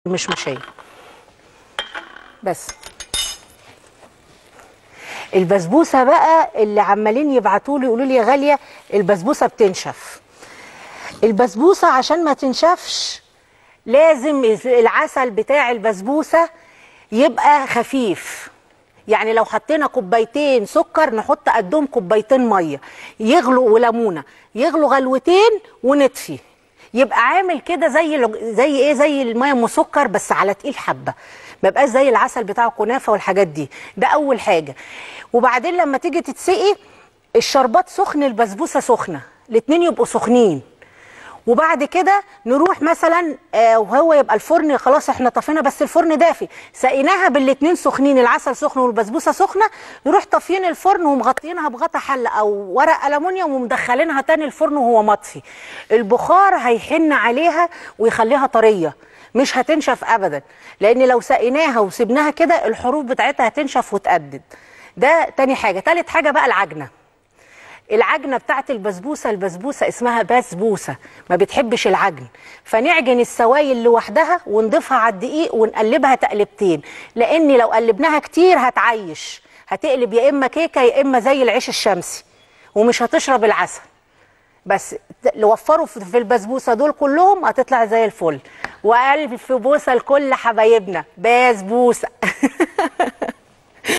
مش مشيه بس البسبوسه بقى اللي عمالين يبعتوا لي يقولوا لي يا غاليه البسبوسه بتنشف البسبوسه عشان ما تنشفش لازم العسل بتاع البسبوسه يبقى خفيف يعني لو حطينا كوبايتين سكر نحط قدهم كوبايتين ميه يغلوا وليمونه يغلوا غلوتين ونطفي يبقى عامل كده زي زي ايه زي الميه مسكر بس على تقيل حبه ما يبقاش زي العسل بتاع الكنافه والحاجات دي ده اول حاجه وبعدين لما تيجي تتسقي الشربات سخن البسبوسه سخنه الاتنين يبقوا سخنين وبعد كده نروح مثلا آه وهو يبقى الفرن خلاص احنا طفينا بس الفرن دافي سقيناها بالاتنين سخنين العسل سخن والبسبوسه سخنه نروح طافيين الفرن ومغطيينها بغطا حله او ورق الومنيوم ومدخلينها تاني الفرن وهو مطفي البخار هيحن عليها ويخليها طريه مش هتنشف ابدا لان لو سقيناها وسبناها كده الحروف بتاعتها هتنشف وتقدد ده تاني حاجه تالت حاجه بقى العجنه العجنه بتاعت البسبوسه البسبوسه اسمها بسبوسه ما بتحبش العجن فنعجن السوائل لوحدها ونضيفها على الدقيق ونقلبها تقلبتين لان لو قلبناها كتير هتعيش هتقلب يا اما كيكه يا اما زي العيش الشمسي ومش هتشرب العسل بس اللي وفروا في البسبوسه دول كلهم هتطلع زي الفل والف بوسه لكل حبايبنا بسبوسه